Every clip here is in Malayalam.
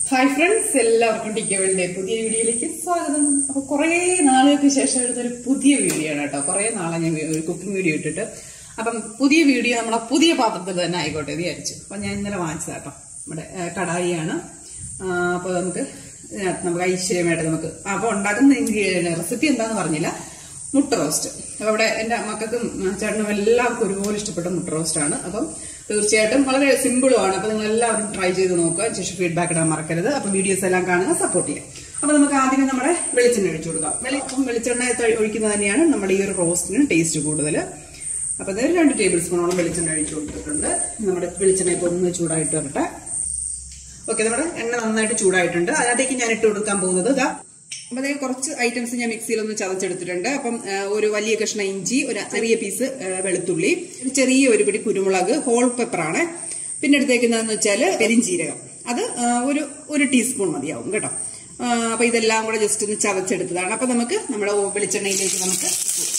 ഹായ് ഫ്രണ്ട്സ് എല്ലാവർക്കും ടിക്കവലിന്റെ പുതിയ വീഡിയോയിലേക്ക് സ്വാഗതം അപ്പൊ കുറെ നാളുകൾക്ക് ശേഷം എടുത്തൊരു പുതിയ വീഡിയോ ആണ് കേട്ടോ കുറെ നാളെ ഞാൻ ഒരു കുക്കിംഗ് വീഡിയോ ഇട്ടിട്ട് അപ്പം പുതിയ വീഡിയോ നമ്മളെ പുതിയ പാത്രത്തിൽ തന്നെ ആയിക്കോട്ടെ എന്ന് വിചാരിച്ചു അപ്പൊ ഞാൻ ഇന്നലെ വാങ്ങിച്ചതാ കേട്ടോ നമ്മുടെ ആ, കടായിയാണ് ആ, അപ്പൊ നമുക്ക് ഇതിനകത്ത് നമുക്ക് ഐശ്വര്യമായിട്ട് നമുക്ക് അപ്പൊ ഉണ്ടാക്കുന്ന റെസിപ്പി എന്താന്ന് പറഞ്ഞില്ല മുട്ട റോസ്റ്റ് അപ്പൊ അവിടെ എന്റെ മക്കൾക്കും ആ, ചേട്ടനും എല്ലാവർക്കും ഒരുപോലെ ഇഷ്ടപ്പെട്ട മുട്ട റോസ്റ്റ് ആണ് അപ്പം തീർച്ചയായിട്ടും വളരെ സിമ്പിളുമാണ് അപ്പൊ നിങ്ങൾ എല്ലാവരും ട്രൈ ചെയ്ത് നോക്കുക ശേഷം ഫീഡ്ബാക്ക് ഇടാൻ മറക്കരുത് അപ്പൊ വീഡിയോസ് എല്ലാം കാണുക സപ്പോർട്ട് ചെയ്യുക അപ്പൊ നമുക്ക് ആദ്യമേ നമ്മുടെ വെളിച്ചെണ്ണ ഒഴിച്ചു കൊടുക്കാം വെളി- അപ്പം വെളിച്ചെണ്ണ ത- ഒഴിക്കുന്നത് തന്നെയാണ് നമ്മുടെ ഈ ഒരു റോസ്റ്റിന് ടേസ്റ്റ് കൂടുതൽ അപ്പൊ അതിൽ രണ്ട് ടേബിൾ സ്പൂണോളം വെളിച്ചെണ്ണ ഒഴിച്ചു കൊടുത്തിട്ടുണ്ട് നമ്മുടെ വെളിച്ചെണ്ണ ഇപ്പൊ ഒന്ന് ചൂടായിട്ട് വരട്ടെ ഓക്കെ നമ്മുടെ എണ്ണ നന്നായിട്ട് ചൂടായിട്ടുണ്ട് അതിനകത്തേക്ക് ഞാൻ ഇട്ട് കൊടുക്കാൻ പോകുന്നത് ഇതാ അപ്പൊ അതേ കുറച്ച് ഐറ്റംസ് ഞാൻ മിക്സിയിൽ ഒന്ന് ചതച്ചെടുത്തിട്ടുണ്ട് അപ്പം ആ, ഒരു വലിയ കഷ്ണം ഇഞ്ചി ഒരു ചെറിയ പീസ് ആ, വെളുത്തുള്ളി ഒരു ചെറിയ ഒരു പിടി കുരുമുളക് ഹോൾ പെപ്പർ ആണ് പിന്നെ എടുത്തേക്കുന്നതെന്ന് വെച്ചാൽ പെരിഞ്ചീരകം അത് ആ, ഒരു ഒരു ടീസ്പൂൺ മതിയാവും കേട്ടോ ആ, അപ്പൊ ഇതെല്ലാം കൂടെ ജസ്റ്റ് ഒന്ന് ചതച്ചെടുത്തതാണ് അപ്പൊ നമുക്ക് നമ്മുടെ ഓ- വെളിച്ചെണ്ണയിലേക്ക് നമുക്ക് ഇട്ട് കൊടുക്കാം.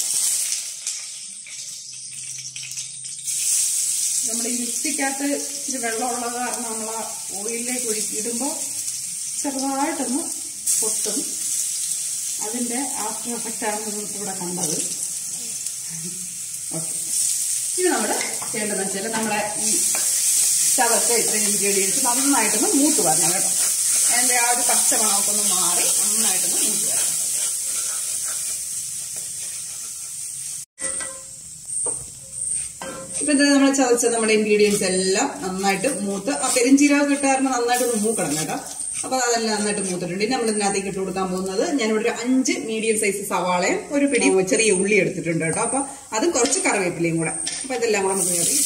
നമ്മുടെ ഈ മിക്സിക്കകത്ത് ഇച്ചിരി വെള്ളമുള്ളത് കാരണം നമ്മൾ ആ ഓയിലിലേക്ക് ഒഴുക്കി ഇടുമ്പോൾ ചെറുതായിട്ടൊന്ന് പൊട്ടും അതിന്റെ ആഫ്റ്റർ എഫക്റ്റ് ആണ് നിങ്ങൾക്ക് ഇവിടെ കണ്ടത് ഓക്കെ ഇത് നമ്മൾ ചെയ്യേണ്ടതെന്ന് വെച്ചാൽ നമ്മുടെ ഈ ചതച്ച ഇത്രയും ഇൻഗ്രീഡിയൻസ് നന്നായിട്ടൊന്ന് മൂത്ത് വരണം കേട്ടോ അതിന്റെ ആ ഒരു പച്ചമണമൊക്കെ ഒന്ന് മാറി നന്നായിട്ടൊന്ന് മൂത്ത് വരണം ഇപ്പൊ ഇത് നമ്മൾ ചതച്ച നമ്മുടെ ഇൻഗ്രീഡിയൻസ് എല്ലാം നന്നായിട്ട് മൂത്ത് ആ പെരിഞ്ചീരകം കിട്ടാറുണ്ട് നന്നായിട്ട് ഒന്ന് മൂക്കണം കേട്ടോ അപ്പൊ അതെല്ലാം നന്നായിട്ട് മൂത്തിട്ടുണ്ട് ഇനി നമ്മൾ ഇതിനകത്തേക്ക് ഇട്ട് കൊടുക്കാൻ പോകുന്നത് ഞാനിവിടെ ഒരു അഞ്ച് മീഡിയം സൈസ് സവാളയും ഒരു പിടി ചെറിയ ഉള്ളി എടുത്തിട്ടുണ്ട് കേട്ടോ അപ്പൊ അതും കുറച്ച് കറിവേപ്പിലയും കൂടെ അപ്പൊ ഇതെല്ലാം കൂടെ നമുക്ക് കറി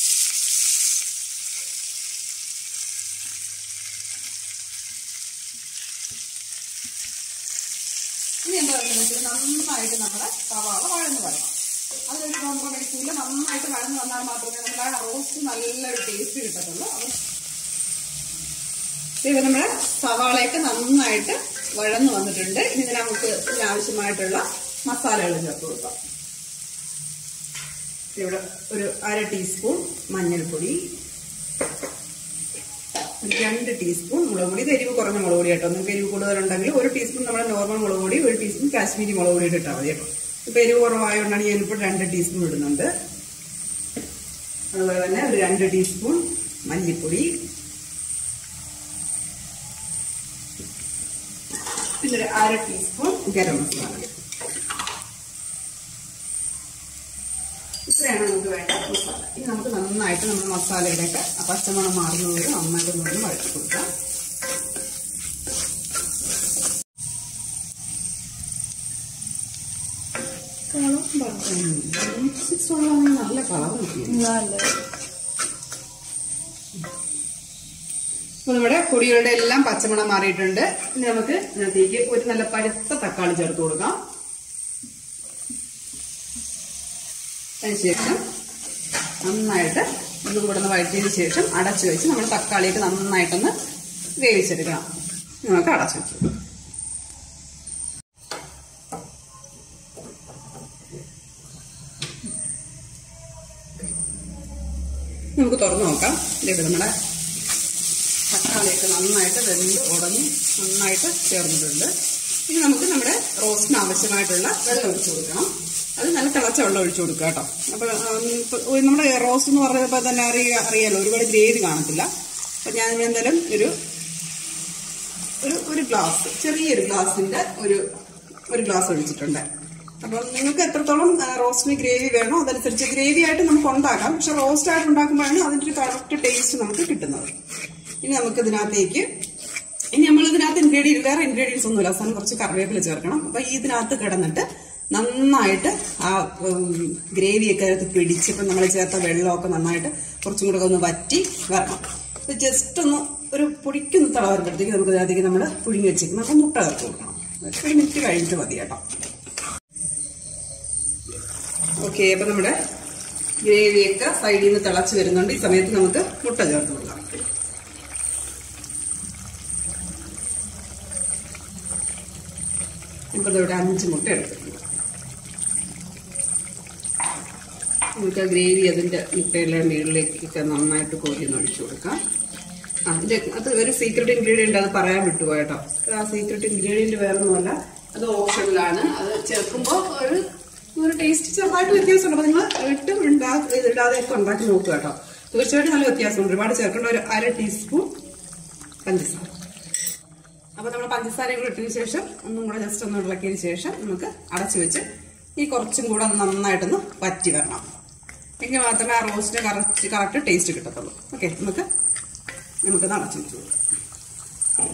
ഇനി എന്താ പറയുന്നത് നന്നായിട്ട് നമ്മുടെ സവാള വഴന്ന് വരണം അതൊരു കോംപ്രമൈസും ഇല്ല നന്നായിട്ട് വഴന്ന് വന്നാൽ മാത്രമേ നമ്മുടെ ആ റോസ്റ്റ് നല്ലൊരു ടേസ്റ്റ് കിട്ടത്തുള്ളൂ അപ്പം ഇപ്പൊ നമ്മുടെ സവാളയൊക്കെ നന്നായിട്ട് വഴന്ന് വന്നിട്ടുണ്ട് ഇനി ഇതിന് നമുക്ക് ഇതിനാവശ്യമായിട്ടുള്ള മസാലകൾ ചേർത്ത് കൊടുക്കാം ഇവിടെ ഒരു അര ടീസ്പൂൺ മഞ്ഞൾപ്പൊടി ഒരു രണ്ട് ടീസ്പൂൺ മുളക് പൊടി ഇത് എരിവ് കുറഞ്ഞ മുളക് പൊടി കേട്ടോ നിങ്ങൾക്ക് എരിവ് കൂടുതലുണ്ടെങ്കിൽ ഒരു ടീസ്പൂൺ നമ്മുടെ നോർമൽ മുളക് പൊടി ഒരു ടീസ്പൂൺ കാശ്മീരി മുളക് പൊടി ഇട്ടാൽ മതി കേട്ടോ ഇപ്പൊ എരിവ് കുറവായതുകൊണ്ടാണ് ഞാനിപ്പോൾ രണ്ട് ടീസ്പൂൺ ഇടുന്നുണ്ട് അതുപോലെ തന്നെ ഒരു രണ്ട് ടീസ്പൂൺ മല്ലിപ്പൊടി പിന്നെ ഒരു അര ടീസ്പൂൺ ഗരം മസാല ഇത്രയാണ് നമുക്ക് വേണ്ട മസാല ഇനി നമുക്ക് നന്നായിട്ട് നമ്മുടെ മസാലയുടെയൊക്കെ ആ പച്ചമണം മാറുന്നത് നന്നായിട്ട് ഒന്ന് വഴറ്റി കൊടുക്കാം നല്ല കളർ കിട്ടി അപ്പൊ നമ്മുടെ പൊടികളുടെ എല്ലാം പച്ചമണം മാറിയിട്ടുണ്ട് ഇനി നമുക്ക് ഇതിനകത്തേക്ക് ഒരു നല്ല പഴുത്ത തക്കാളി ചേർത്ത് കൊടുക്കാം അതിനുശേഷം നന്നായിട്ട് ഒന്നും കൂടെ ഒന്ന് വഴറ്റിയതിന് ശേഷം അടച്ചു വെച്ച് നമ്മൾ തക്കാളിയൊക്കെ നന്നായിട്ടൊന്ന് വേവിച്ചെടുക്കണം നമുക്ക് അടച്ചു വെച്ചു നമുക്ക് തുറന്നു നോക്കാം ഇത് നമ്മുടെ തക്കാളിയൊക്കെ നന്നായിട്ട് വെന്ത് ഉടഞ്ഞ് നന്നായിട്ട് ചേർന്നിട്ടുണ്ട് ഇനി നമുക്ക് നമ്മുടെ റോസ്റ്റിന് ആവശ്യമായിട്ടുള്ള വെള്ളം ഒഴിച്ചു കൊടുക്കണം അത് നല്ല തിളച്ച വെള്ളം ഒഴിച്ചു കൊടുക്കുക കേട്ടോ അപ്പൊ ഉം, ഇപ്പൊ നമ്മുടെ റോസ്റ്റ് എന്ന് പറഞ്ഞപ്പോൾ തന്നെ അറിയ അറിയാലോ ഒരുപാട് ഗ്രേവി കാണത്തില്ല അപ്പൊ ഞാൻ ഇവിടെ എന്തായാലും ഒരു ഒരു ഒരു ഗ്ലാസ് ചെറിയൊരു ഗ്ലാസിന്റെ ഒരു ഒരു ഗ്ലാസ് ഒഴിച്ചിട്ടുണ്ട് അപ്പം നിങ്ങൾക്ക് എത്രത്തോളം ആ, റോസ്റ്റിന് ഗ്രേവി വേണോ അതനുസരിച്ച് ഗ്രേവി ആയിട്ട് നമുക്ക് ഉണ്ടാക്കാം പക്ഷെ റോസ്റ്റ് ആയിട്ട് ഉണ്ടാക്കുമ്പോഴാണ് അതിന്റെ ഒരു കറക്റ്റ് ടേസ്റ്റ് നമുക്ക് കിട്ടുന്നത് ഇനി നമുക്ക് ഇതിനകത്തേക്ക് ഇനി നമ്മൾ ഇതിനകത്ത് ഇൻഗ്രീഡിയൻ വേറെ ഇൻഗ്രീഡിയൻസ് ഒന്നുമില്ല അവസാനം കുറച്ച് കറിവേപ്പില ചേർക്കണം അപ്പൊ ഈ ഇതിനകത്ത് കിടന്നിട്ട് നന്നായിട്ട് ആ ഗ്രേവിയൊക്കെ അതിനകത്ത് പിടിച്ച് ഇപ്പം നമ്മൾ ചേർത്ത വെള്ളമൊക്കെ നന്നായിട്ട് കുറച്ചും കൂടെ ഒന്ന് വറ്റി വരണം ജസ്റ്റ് ഒന്ന് ഒരു പൊടിക്കൊന്ന് തള വരുമ്പോഴത്തേക്ക് നമുക്ക് ഇതിനകത്തേക്ക് നമ്മൾ പുഴുങ്ങി വെച്ചേക്കും അപ്പം മുട്ട ചേർത്ത് കൊടുക്കണം ഒരു മിനിറ്റ് കഴിഞ്ഞിട്ട് മതി കേട്ടോ ഓക്കെ അപ്പൊ നമ്മുടെ ഗ്രേവിയൊക്കെ സൈഡിൽ നിന്ന് തിളച്ച് വരുന്നുണ്ട് ഈ സമയത്ത് നമുക്ക് മുട്ട ചേർത്ത് കൊടുക്കാം ഇപ്പൊ ഇവിടെ അഞ്ച് മുട്ട എടുത്തിട്ടുണ്ട് നമുക്ക് ആ ഗ്രേവി അതിന്റെ മുട്ടയുടെ മുകളിലേക്കൊക്കെ നന്നായിട്ട് കോരി ഒന്ന് ഒഴിച്ചു കൊടുക്കാം ആ ഇത് അത് ഒരു സീക്രട്ട് ഇൻഗ്രീഡിയന്റ് അത് പറയാൻ വിട്ടുപോയി കേട്ടോ ആ സീക്രട്ട് ഇൻഗ്രീഡിയന്റ് വേറെ ഒന്നുമല്ല അത് ഓപ്ഷനിലാണ് അത് ചേർക്കുമ്പോൾ ഒരു ഒരു ടേസ്റ്റ് ചെറുതായിട്ട് വ്യത്യാസമുണ്ട് അപ്പൊ നിങ്ങൾ ഇട്ടും ഉണ്ടാ ഇടാതെ ഒക്കെ ഉണ്ടാക്കി നോക്കുക കേട്ടോ തീർച്ചയായിട്ടും നല്ല വ്യത്യാസമുണ്ട് ഒരുപാട് ചേർക്കേണ്ട ഒരു അര ടീസ്പൂൺ പഞ്ചസാര അപ്പൊ നമ്മൾ പഞ്ചസാരയും കൂടെ ഇട്ടതിന് ശേഷം ഒന്നും കൂടെ ജസ്റ്റ് ഒന്ന് ഇളക്കിയതിന് ശേഷം നമുക്ക് അടച്ചു വെച്ച് ഈ കുറച്ചും കൂടെ ഒന്ന് നന്നായിട്ടൊന്ന് വറ്റി വരണം എങ്കിൽ മാത്രമേ ആ റോസ്റ്റിന് കറക്റ്റ് കറക്റ്റ് ടേസ്റ്റ് കിട്ടത്തുള്ളൂ ഓക്കെ നമുക്ക് നമുക്ക് അടച്ചു വെച്ചു കൊടുക്കാം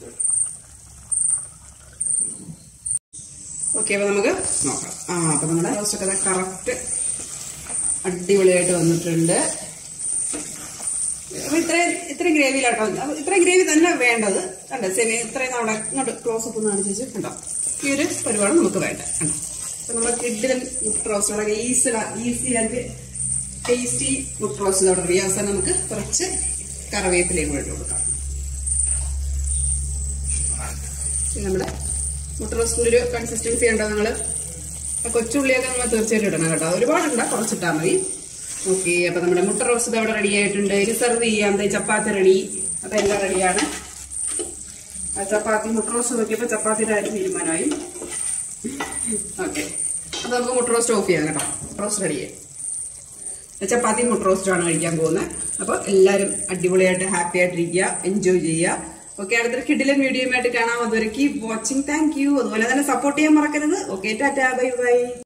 ഓക്കെ അപ്പൊ നമുക്ക് നോക്കാം ആ അപ്പൊ നമ്മുടെ റോസ്റ്റൊക്കെ കറക്റ്റ് അടിപൊളിയായിട്ട് വന്നിട്ടുണ്ട് അപ്പൊ ഇത്രയും ഇത്രയും ഗ്രേവിയിലാട്ടോ അപ്പൊ ഇത്രയും ഗ്രേവി തന്നെ വേണ്ടത് കണ്ടോ സെമി ഇത്രയും നമ്മുടെ ഇങ്ങോട്ട് ക്ലോസ് അപ്പ് ഒന്ന് കാണിച്ചു കണ്ടോ ഈ ഒരു പരിപാടി നമുക്ക് വേണ്ട കണ്ടോ അപ്പൊ നമ്മൾ കിഡിലും മുട്ട റോസ്റ്റ് വളരെ ഈസി ഈസി ആൻഡ് ടേസ്റ്റി മുട്ട റോസ്റ്റ് ഓർഡർ ചെയ്യാം അവസാനം നമുക്ക് കുറച്ച് കറിവേപ്പിലയും കൂടെ ഇട്ട് കൊടുക്കാം ഇത് നമ്മുടെ മുട്ട റോസ്റ്റിന്റെ ഒരു കൺസിസ്റ്റൻസി ഉണ്ടോ നിങ്ങള് ആ കൊച്ചുള്ളിയൊക്കെ നമ്മൾ തീർച്ചയായിട്ടും ഇടണം കേട്ടോ ഒരുപാടുണ്ട കുറച്ചിട്ടാൽ മതി ഓക്കെ അപ്പൊ നമ്മുടെ മുട്ട റോസ്റ്റ് അവിടെ റെഡി ആയിട്ടുണ്ട് ഇനി സെർവ് ചെയ്യാം ദേ ചപ്പാത്തി റെഡി അതെല്ലാം റെഡിയാണ് ആ ചപ്പാത്തി മുട്ട റോസ്റ്റ് നോക്കിയപ്പോൾ ചപ്പാത്തിയുടെ കാര്യം തീരുമാനമായി ഓക്കെ അപ്പൊ നമുക്ക് മുട്ട റോസ്റ്റ് ഓഫ് ചെയ്യാം കേട്ടോ റോസ്റ്റ് റെഡിയായി ചപ്പാത്തി മുട്ട റോസ്റ്റാണ് കഴിക്കാൻ പോകുന്നത് അപ്പോൾ എല്ലാവരും അടിപൊളിയായിട്ട് ഹാപ്പി ആയിട്ടിരിക്കുക എൻജോയ് ചെയ്യുക ഓക്കെ അടുത്തൊരു കിഡിലൻ വീഡിയോ ആയിട്ട് കാണാം അതുവരെ കീപ് വാച്ചിങ് താങ്ക് യു അതുപോലെ തന്നെ സപ്പോർട്ട് ചെയ്യാൻ മറക്കരുത് ഓക്കെ ടാറ്റാ ബൈ ബൈ